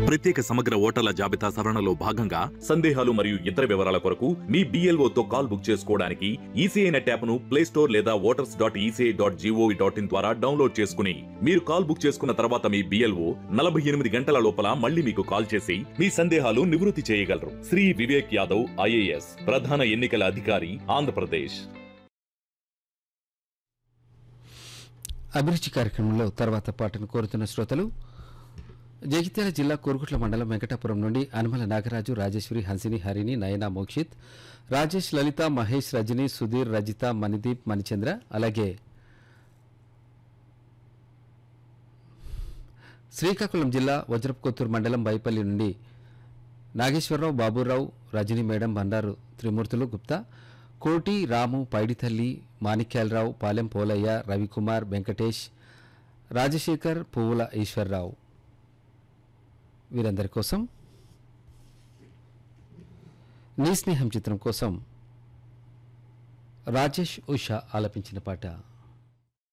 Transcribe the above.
ప్రత్యేక సమగ్ర ఓటర్ల జాబితా సవరణలో భాగంగా సందేహాలు మరియు ఇతర వివరాల కొరకు మీ BLO తో కాల్ బుక్ చేసుకోవడానికి ఈసీఐ నెట్ యాప్ ను ప్లే స్టోర్ లేదా voters dot ECI dot gov dot in ద్వారా డౌన్లోడ్ చేసుకుని మీరు కాల్ బుక్ చేసుకున్న తర్వాత మీ బిఎల్ఓ నలభై ఎనిమిది గంటల లోపల మళ్ళీ మీకు కాల్ చేసి మీ సందేహాలు నివృత్తి చేయగలరు శ్రీ వివేక్ యాదవ్ ఐఏఎస్ ప్రధాన ఎన్నికల అధికారి ఆంధ్రప్రదేశ్ అభిరుచి కార్యక్రమంలో తర్వాత పాటను కోరుతున్న శ్రోతలు జగిత్యాల జిల్లా కోరుకుట్ల మండలం వెంకటాపురం నుండి అనుమల నాగరాజు రాజేశ్వరి హన్సిని హరిణి నయన మోక్షిత్ రాజేష్ లలిత మహేష్ రజని సుధీర్ రజిత మణిదీప్ మణిచంద్ర అలాగే శ్రీకాకుళం జిల్లా వజ్రపుకొత్తూరు మండలం బైపల్లి నుండి నాగేశ్వరరావు బాబురావు రజని మేడం బండారు త్రిమూర్తులు గుప్తా కోటి రాము పైడితల్లి మాణిక్యాలరావు పాలెం పోలయ్య రవికుమార్ వెంకటేష్ రాజశేఖర్ పువ్వుల ఈశ్వర్రావు వీరందరి కోసం నీ స్నేహం చిత్రం కోసం రాజేష్ ఉషా ఆలపించిన పాట